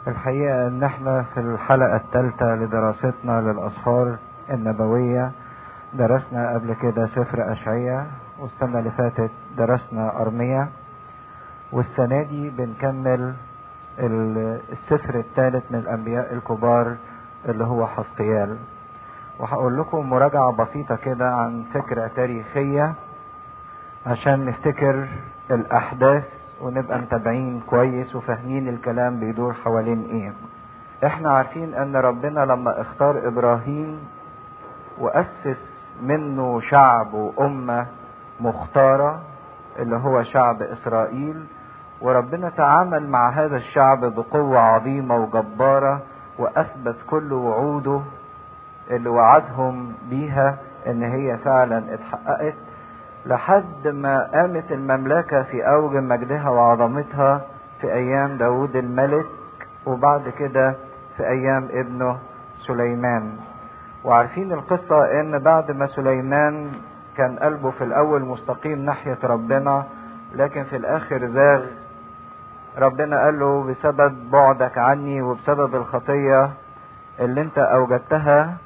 الحقيقة ان احنا في الحلقة الثالثة لدراستنا للأسفار النبوية درسنا قبل كده سفر أشعية والسنة اللي فاتت درسنا أرمية والسنة دي بنكمل السفر الثالث من الأنبياء الكبار اللي هو حسقيال وهقول لكم مراجعة بسيطة كده عن فكرة تاريخية عشان نفتكر الأحداث ونبقى متابعين كويس وفاهمين الكلام بيدور حوالين ايه احنا عارفين ان ربنا لما اختار ابراهيم واسس منه شعب وامة مختارة اللي هو شعب اسرائيل وربنا تعامل مع هذا الشعب بقوة عظيمة وجبارة واثبت كل وعوده اللي وعدهم بيها ان هي فعلا اتحققت لحد ما قامت المملكة في أوج مجدها وعظمتها في أيام داود الملك وبعد كده في أيام ابنه سليمان وعارفين القصة إن بعد ما سليمان كان قلبه في الأول مستقيم ناحية ربنا لكن في الآخر زاغ ربنا قال له بسبب بعدك عني وبسبب الخطية اللي انت أوجدتها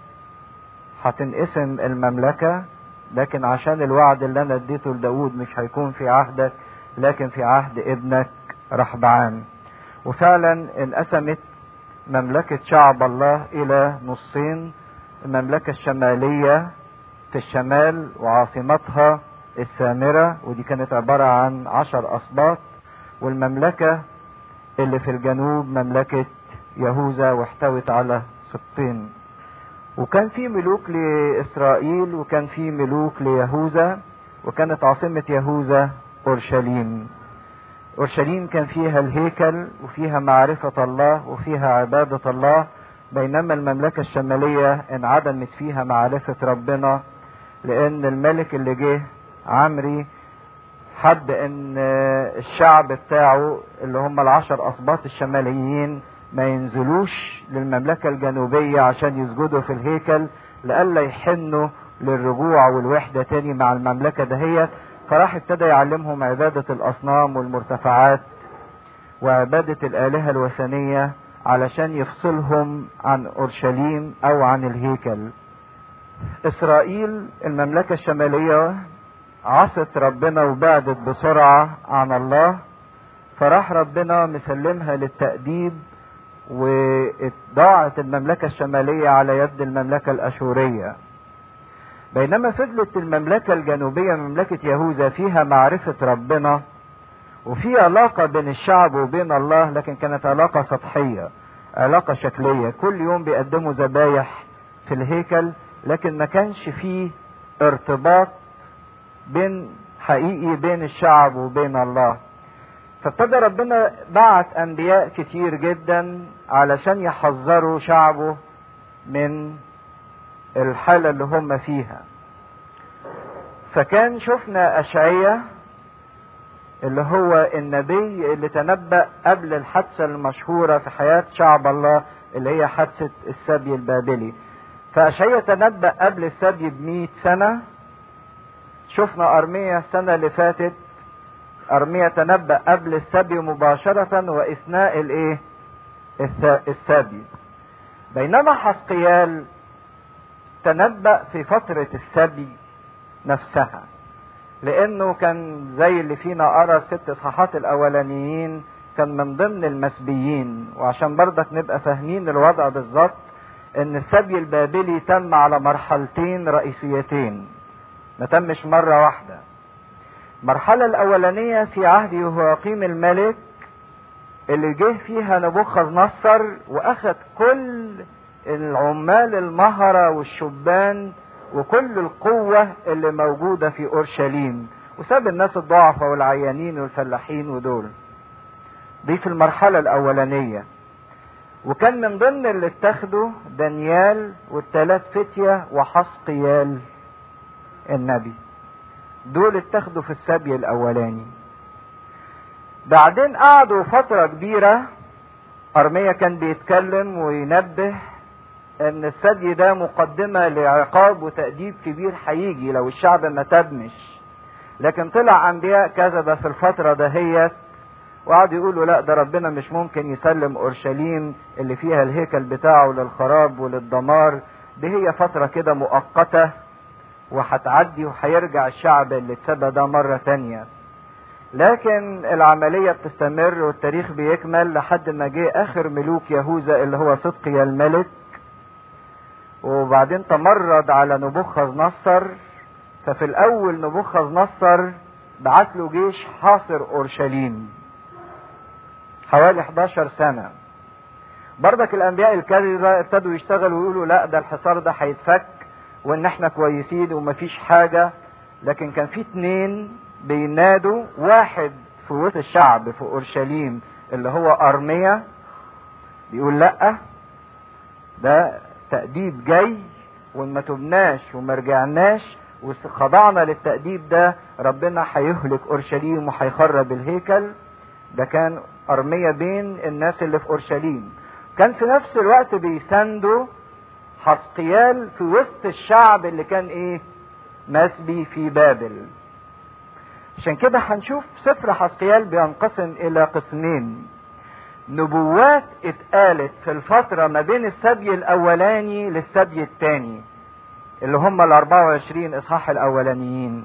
هتنقسم المملكة لكن عشان الوعد اللي انا اديته لداود مش هيكون في عهدك لكن في عهد ابنك رحبعام وفعلا انقسمت مملكة شعب الله الى نصين المملكة الشمالية في الشمال وعاصمتها السامرة ودي كانت عبارة عن عشر اسباط والمملكة اللي في الجنوب مملكة يهوذا واحتوت على سبطين وكان في ملوك لإسرائيل وكان في ملوك ليهوذا وكانت عاصمة يهوذا أورشليم أورشليم كان فيها الهيكل وفيها معرفة الله وفيها عبادة الله بينما المملكة الشمالية انعدمت فيها معرفة ربنا لأن الملك اللي جه عمري حب ان الشعب بتاعه اللي هم العشر أسباط الشماليين ما ينزلوش للمملكة الجنوبية عشان يسجدوا في الهيكل لألا يحنوا للرجوع والوحدة تاني مع المملكة دهيت فراح ابتدى يعلمهم عبادة الأصنام والمرتفعات وعبادة الآلهة الوثنية علشان يفصلهم عن أورشليم أو عن الهيكل إسرائيل المملكة الشمالية عصت ربنا وبعدت بسرعة عن الله فراح ربنا مسلمها للتأديب وضاعت المملكة الشمالية على يد المملكة الأشورية بينما فضلت المملكة الجنوبية مملكة يهوذا فيها معرفة ربنا وفي علاقة بين الشعب وبين الله لكن كانت علاقة سطحية علاقة شكلية كل يوم بيقدموا ذبايح في الهيكل لكن ما كانش فيه ارتباط بين حقيقي بين الشعب وبين الله فابتدى ربنا بعت انبياء كتير جدا علشان يحذروا شعبه من الحالة اللي هم فيها فكان شفنا اشعية اللي هو النبي اللي تنبأ قبل الحادثة المشهورة في حياة شعب الله اللي هي حادثة السبي البابلي فأشعية تنبأ قبل السبي بمئة سنة شفنا أرمية السنة اللي فاتت أرمية تنبأ قبل السبي مباشرة وإثناء الإيه؟ السبي. بينما حسقيال تنبأ في فترة السبي نفسها. لأنه كان زي اللي فينا قرا الست إصحاحات الأولانيين كان من ضمن المسبيين وعشان برضك نبقى فاهمين الوضع بالظبط إن السبي البابلي تم على مرحلتين رئيسيتين. ما تمش مرة واحدة. المرحلة الأولانية في عهد يهويقيم الملك اللي جه فيها نبوخذ نصر وأخذ كل العمال المهرة والشبان وكل القوة اللي موجودة في أورشليم وساب الناس الضعفاء والعيانين والفلاحين ودول دي في المرحلة الأولانية وكان من ضمن اللي اتخذوا دانيال والثلاث فتية وحسقيال النبي دول اتخذوا في السبي الاولاني بعدين قعدوا فترة كبيرة أرمية كان بيتكلم وينبه ان السبي ده مقدمة لعقاب وتأديب كبير هيجي لو الشعب ما تبمش لكن طلع انبياء كذبة في الفترة دهيت وقعدوا يقولوا لا ده ربنا مش ممكن يسلم اورشليم اللي فيها الهيكل بتاعه للخراب وللدمار دي هي فترة كده مؤقتة وهتعدي وهيرجع الشعب اللي اتسبى ده مرة تانية لكن العملية بتستمر والتاريخ بيكمل لحد ما جه آخر ملوك يهوذا اللي هو صدقيا الملك وبعدين تمرد على نبوخذ نصر ففي الأول نبوخذ نصر بعت له جيش حاصر أورشليم حوالي 11 سنة بردك الأنبياء الكاذبة ابتدوا يشتغلوا ويقولوا لا ده الحصار ده هيتفك وإن احنا كويسين ومفيش حاجة لكن كان في اتنين بينادوا واحد في وسط الشعب في اورشليم اللي هو ارميا بيقول لا ده تأديب جاي وان ما تبناش وما رجعناش وخضعنا للتأديب ده ربنا هيهلك اورشليم وهيخرب الهيكل ده كان ارميا بين الناس اللي في اورشليم كان في نفس الوقت بيساندوا حسقيال في وسط الشعب اللي كان ايه مسبي في بابل عشان كده هنشوف سفر حسقيال بينقسم الى قسمين نبوات اتقالت في الفترة ما بين السبي الاولاني للسبي الثاني اللي هم ال 24 اصحاح الاولانيين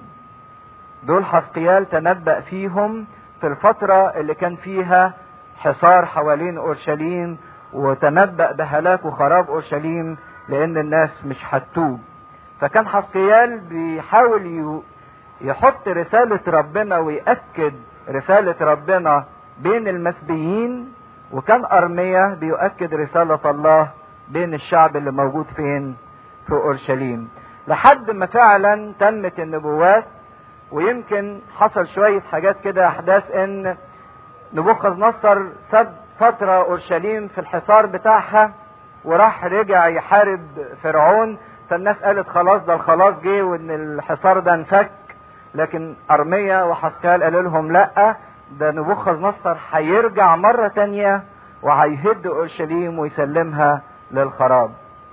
دول حسقيال تنبأ فيهم في الفترة اللي كان فيها حصار حوالين اورشليم وتنبأ بهلاك وخراب اورشليم لان الناس مش هتوب فكان حسقيال بيحاول يحط رسالة ربنا ويأكد رسالة ربنا بين المسبيين وكان أرميا بيؤكد رسالة الله بين الشعب اللي موجود فين في أورشليم لحد ما فعلا تمت النبوات ويمكن حصل شوية حاجات كده أحداث إن نبوخذ نصر ساب فترة أورشليم في الحصار بتاعها وراح رجع يحارب فرعون فالناس قالت خلاص ده الخلاص جه وإن الحصار ده انفك لكن أرميا وحسكال قالوا لهم لا ده نبوخذ نصر هيرجع مرة تانية وهيهد أورشليم ويسلمها للخراب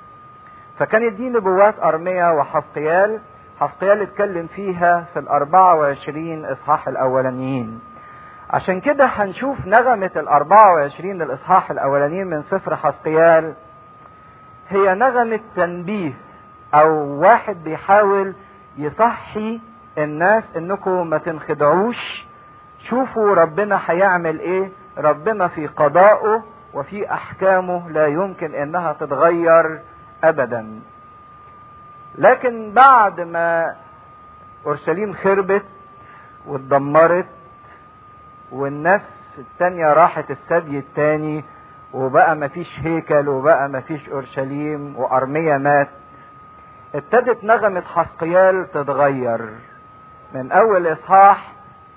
فكانت دي نبوات أرميا وحسقيال حسقيال اتكلم فيها في الأربعة وعشرين إصحاح الأولانيين عشان كده هنشوف نغمة الأربعة وعشرين الإصحاح الأولانيين من سفر حسقيال هي نغمة تنبيه أو واحد بيحاول يصحي الناس انكم ما تنخدعوش شوفوا ربنا هيعمل ايه ربنا في قضائه وفي احكامه لا يمكن انها تتغير ابدا لكن بعد ما اورشليم خربت واتدمرت والناس التانية راحت السبي التاني وبقى مفيش هيكل وبقى مفيش اورشليم وارميا مات ابتدت نغمة حسقيال تتغير من اول اصحاح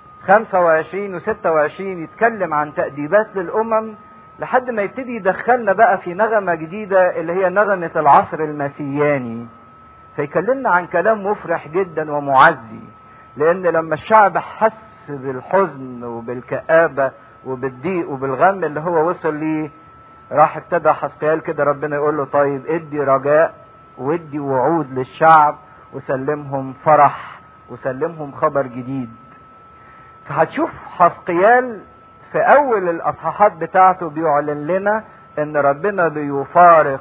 25 و26 يتكلم عن تأديبات للامم لحد ما يبتدي يدخلنا بقى في نغمة جديدة اللي هي نغمة العصر المسياني فيكلمنا عن كلام مفرح جدا ومعزي لان لما الشعب حس بالحزن وبالكآبة وبالضيق وبالغم اللي هو وصل ليه راح ابتدى حسقيال كده ربنا يقول له طيب ادي رجاء وادي وعود للشعب وسلمهم فرح وسلمهم خبر جديد فهتشوف حسقيال في اول الاصحاحات بتاعته بيعلن لنا ان ربنا بيفارق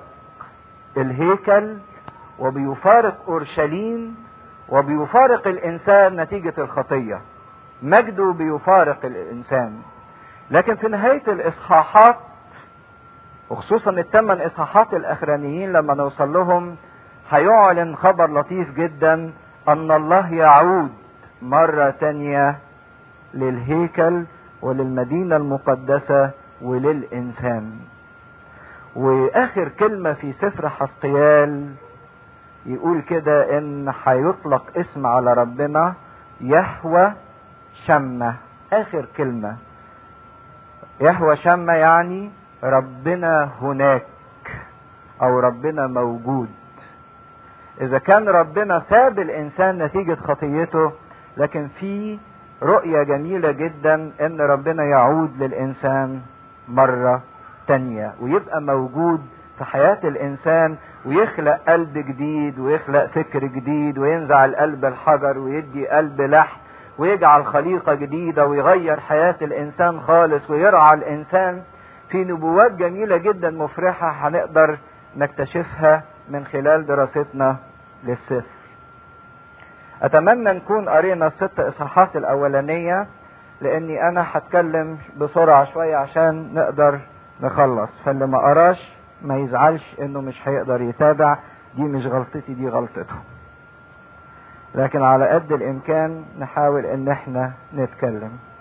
الهيكل وبيفارق اورشليم وبيفارق الانسان نتيجة الخطية مجده بيفارق الانسان لكن في نهاية الاصحاحات وخصوصا الثمان اصحاحات الاخرانيين لما نوصل لهم هيعلن خبر لطيف جدا ان الله يعود مرة تانية للهيكل وللمدينة المقدسة وللإنسان وآخر كلمة في سفر حسقيال يقول كده إن هيطلق اسم على ربنا يهوى شمة آخر كلمة يهوى شمة يعني ربنا هناك أو ربنا موجود إذا كان ربنا ساب الإنسان نتيجة خطيته لكن في رؤية جميلة جدا ان ربنا يعود للانسان مرة تانية ويبقى موجود في حياة الانسان ويخلق قلب جديد ويخلق فكر جديد وينزع القلب الحجر ويدي قلب لحم ويجعل خليقة جديدة ويغير حياة الإنسان خالص ويرعى الإنسان في نبوات جميلة جدا مفرحة هنقدر نكتشفها من خلال دراستنا للسفر أتمنى نكون قرينا الست إصحاحات الأولانية لأني أنا هتكلم بسرعة شوية عشان نقدر نخلص فاللي ما قراش ما يزعلش إنه مش هيقدر يتابع دي مش غلطتي دي غلطته لكن على قد الإمكان نحاول إن احنا نتكلم